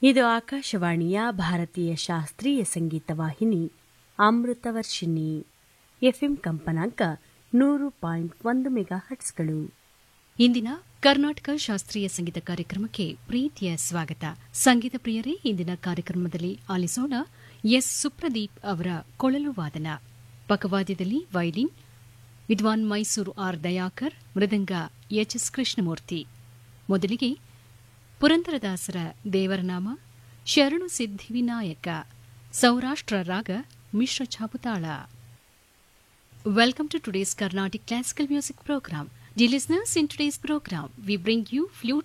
ಇದು ಆಕಾಶವಾಣಿಯ ಭಾರತೀಯ ಶಾಸ್ತ್ರೀಯ ಸಂಗೀತ ವಾಹಿನಿ ಅಮೃತವರ್ಷಿಣಿ ಎಫ್ಎಂ ಕಂಪನಾಂಕ ನೂರು ಪಾಯಿಂಟ್ ಒಂದು ಮೆಗಾ ಹಟ್ಸ್ಗಳು ಇಂದಿನ ಕರ್ನಾಟಕ ಶಾಸ್ತ್ರೀಯ ಸಂಗೀತ ಕಾರ್ಯಕ್ರಮಕ್ಕೆ ಪ್ರೀತಿಯ ಸ್ವಾಗತ ಸಂಗೀತ ಪ್ರಿಯರೇ ಇಂದಿನ ಕಾರ್ಯಕ್ರಮದಲ್ಲಿ ಆಲಿಸೋಣ ಎಸ್ ಸುಪ್ರದೀಪ್ ಅವರ ಕೊಳಲು ವಾದನ ಪಕವಾದ್ಯದಲ್ಲಿ ವೈಲಿನ್ ವಿದ್ವಾನ್ ಮೈಸೂರು ಆರ್ ದಯಾಕರ್ ಮೃದಂಗ ಎಚ್ ಎಸ್ ಕೃಷ್ಣಮೂರ್ತಿ ಮೊದಲಿಗೆ ಪುರಂದರದಾಸರ ದೇವರನಾಮ ಶರಣು ಸಿದ್ಧಿವಿನಾಯಕ ಸೌರಾಷ್ಟ್ರ ರಾಗ ಮಿಶ್ರ ಛಾಪುತಾಳ Welcome to today's Carnatic Classical Music Program. Dear listeners, in today's program, we bring you flute